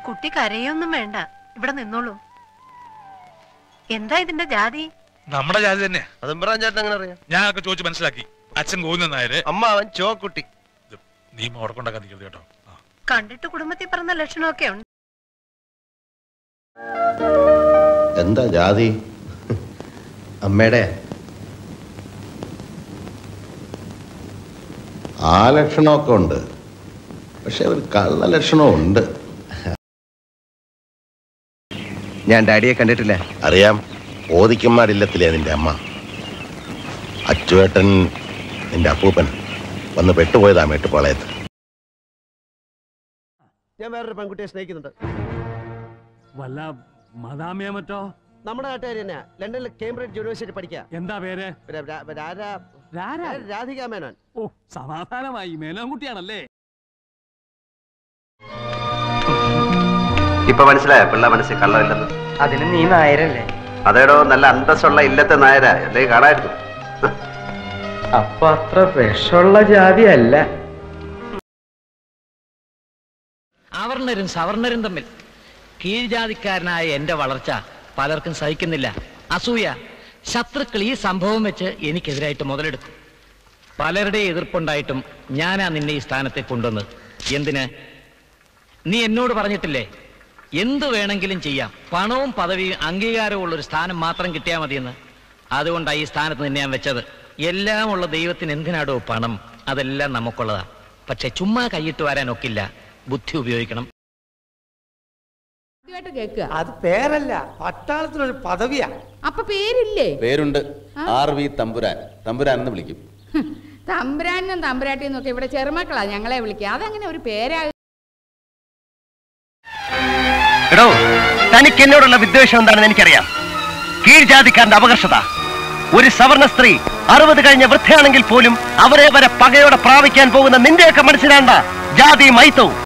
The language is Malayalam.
കുട്ടി കരയൊന്നും വേണ്ട ഇവിടെ നിന്നോളൂ എന്താ ഇതിന്റെ ജാതി നമ്മുടെ ജാതി തന്നെ അതും ചേട്ടൻ എങ്ങനെ അറിയാം ഞാനൊക്കെ ചോദിച്ച് മനസ്സിലാക്കി അച്ഛൻ ഗോവിന്ദൻ നായര് അമ്മ അവൻ ചോക്കുട്ടി ഇത് നീ ഉടക്കൊണ്ടാക്കാൻ നിൽക്കരുത് കേട്ടോ ആ. കണ്ടിട്ട് കുടുംബത്തിൽ പറഞ്ഞ ലക്ഷണമൊക്കെ ഉണ്ട് എന്താ ജാതി അമ്മയുടെ ആ ലക്ഷണമൊക്കെ ഉണ്ട് പക്ഷെ ഒരു കള്ള ലക്ഷണവും ഉണ്ട് ഞാൻ ഡാഡിയെ കണ്ടിട്ടില്ല അറിയാം ഓദിക്കന്മാരില്ലത്തില്ലേ നിന്റെ അമ്മ അച്ചുവേട്ടൻ നിന്റെ അപ്പൂപ്പൻ വന്ന് പെട്ടുപോയതാ മേട്ടുപാളയത്ത് ഞാൻ വേറൊരു പെൺകുട്ടിയെ സ്നേഹിക്കുന്നുണ്ട് വല്ല മദാമിയോ മറ്റോ നമ്മുടെ നാട്ടുകാർ തന്നെയാ ലണ്ടനിൽ കേംബ്രിഡ്ജ് യൂണിവേഴ്സിറ്റി പഠിക്കുക എന്താ പേര് രാ- രാ- രാ- രാരാ രാധിക മേനോൻ ഓ സമാധാനമായി മേനോൻകുട്ടിയാണല്ലേ ഇപ്പൊ മനസ്സിലായോ പിള്ള മനസ്സിൽ കള്ളമില്ലെന്ന് അതിന് നീ നായരല്ലേ അതേടോ നല്ല അന്തസ്സുള്ള ഇല്ലത്തെ നായര എന്തേ കാണായിരുന്നു അപ്പൊ അത്ര വിഷമുള്ള ജാതി അല്ല അവർണരും സവർണരും തമ്മിൽ കീഴ്ജാതിക്കാരനായ എന്റെ വളർച്ച പലർക്കും സഹിക്കുന്നില്ല അസൂയ ശത്രുക്കൾ ഈ സംഭവം വെച്ച് എനിക്കെതിരായിട്ട് മുതലെടുക്കും പലരുടെ എതിർപ്പുണ്ടായിട്ടും ഞാനാ നിന്നെ ഈ സ്ഥാനത്തെ കൊണ്ടുവന്നത് എന്തിന് നീ എന്നോട് പറഞ്ഞിട്ടില്ലേ എന്തു വേണമെങ്കിലും ചെയ്യാം പണവും പദവിയും അംഗീകാരവും ഉള്ള ഒരു സ്ഥാനം മാത്രം കിട്ടിയാൽ മതിയെന്ന് അതുകൊണ്ടാണ് ഈ സ്ഥാനത്ത് നിന്നെ ഞാൻ വെച്ചത് എല്ലാം ഉള്ള ദൈവത്തിന് എന്തിനാടോ പണം അതെല്ലാം നമുക്കുള്ളതാ പക്ഷെ ചുമ്മാ കൈയിട്ട് വരാൻ ഒക്കില്ല ബുദ്ധി ഉപയോഗിക്കണം ആദ്യമായിട്ട് കേൾക്കുക അത് പേരല്ല പട്ടാളത്തിനൊരു പദവിയാ അപ്പൊ പേരില്ലേ പേരുണ്ട് ആർ വി തമ്പുരാൻ തമ്പുരാൻ എന്ന് വിളിക്കും ഹും, തമ്പുരാനും തമ്പുരാട്ടിയും ഒക്കെ ഇവിടെ ചെറുമക്കളാ ഞങ്ങളെ വിളിക്കുക അതങ്ങനെ ഒരു പേരാ എടോ തനിക്ക് എന്നോടുള്ള വിദ്വേഷം എന്താണെന്ന് എനിക്കറിയാം കീഴ്ജാതിക്കാരന്റെ അപകർഷത ഒരു സവർണ സ്ത്രീ അറുപത് കഴിഞ്ഞ വൃദ്ധയാണെങ്കിൽ പോലും അവരെ വരെ പകയോടെ പ്രാപിക്കാൻ പോകുന്ന നിന്റെയൊക്കെ മനസ്സിലാണ്ട ജാതി മൈത്തവും